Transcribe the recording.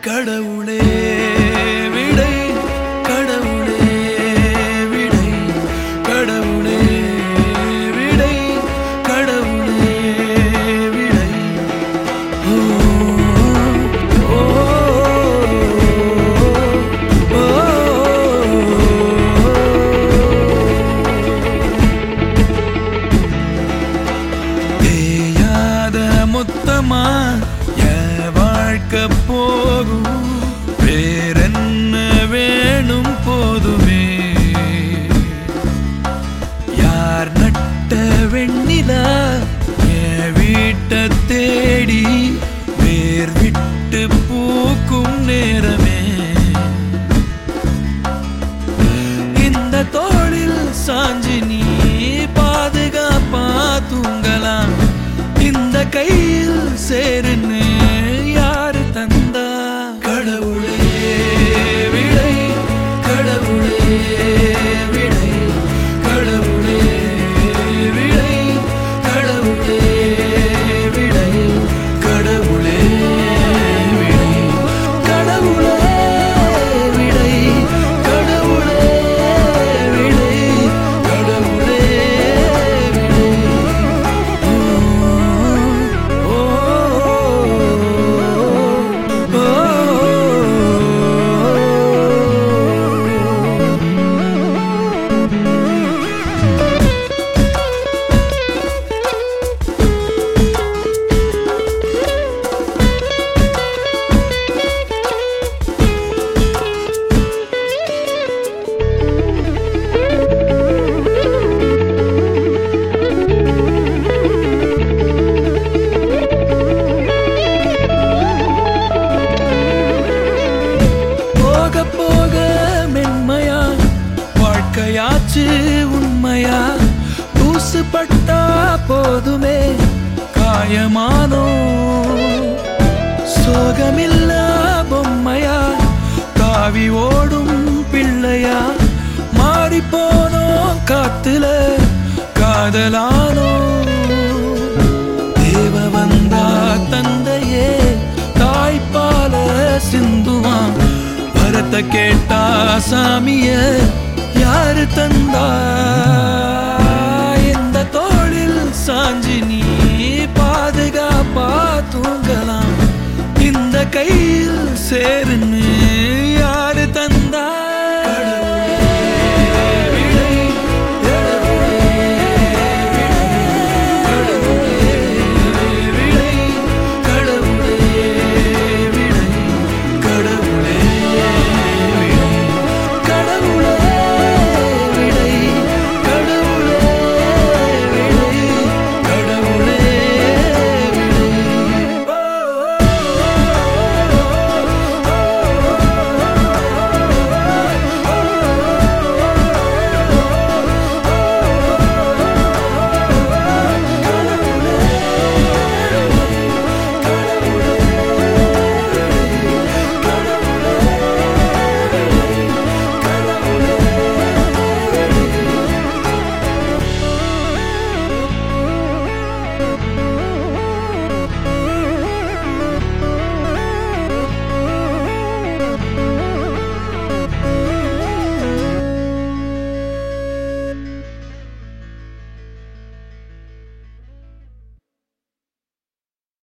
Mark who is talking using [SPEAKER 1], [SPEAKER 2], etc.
[SPEAKER 1] கடவுளே விடை கடவுளே விடை கடவுளே விடை கடவுளே விடை ஓ ஓ தேயாத மொத்தமா என் வாழ்க்கை போகும் வேறென்ன வேணும் போதுமே யார் நட்ட வெண்ணிலா என் வீட்டை தேடி வேர் விட்டு பூக்கும் நேரமே இந்த தோளில் சாஞ்சி நீ பாதுகாப்பா தூங்கலாம் இந்த கையில் சேருன்னு யாரு தந்தா கடவுளே விடை கடவுளே விடை கடவுளே விடை கடவுளே விடை கடவுளே விடை கடவுளே விடை கடவுளே விடை கடவுளே விடை ஓ ஓ போக போக மென்மையா வாழ்க்கையாச்சு உண்மையா தூசு பட்டா போதுமே காயமானோ சோகமில்லா பொம்மையா தாவி ஓடும் பிள்ளையா மாறி போனோம் காத்துல காதலானோ தேவ வந்தா தந்தையே தாய்ப்பால சிந்துவான் வரத்த கேட்டா சாமிய யாரு தந்தா இந்த தோளில் சாஞ்சி நீ பாதுகாப்பா தூங்கலாம் இந்த கையில் சேருன்னு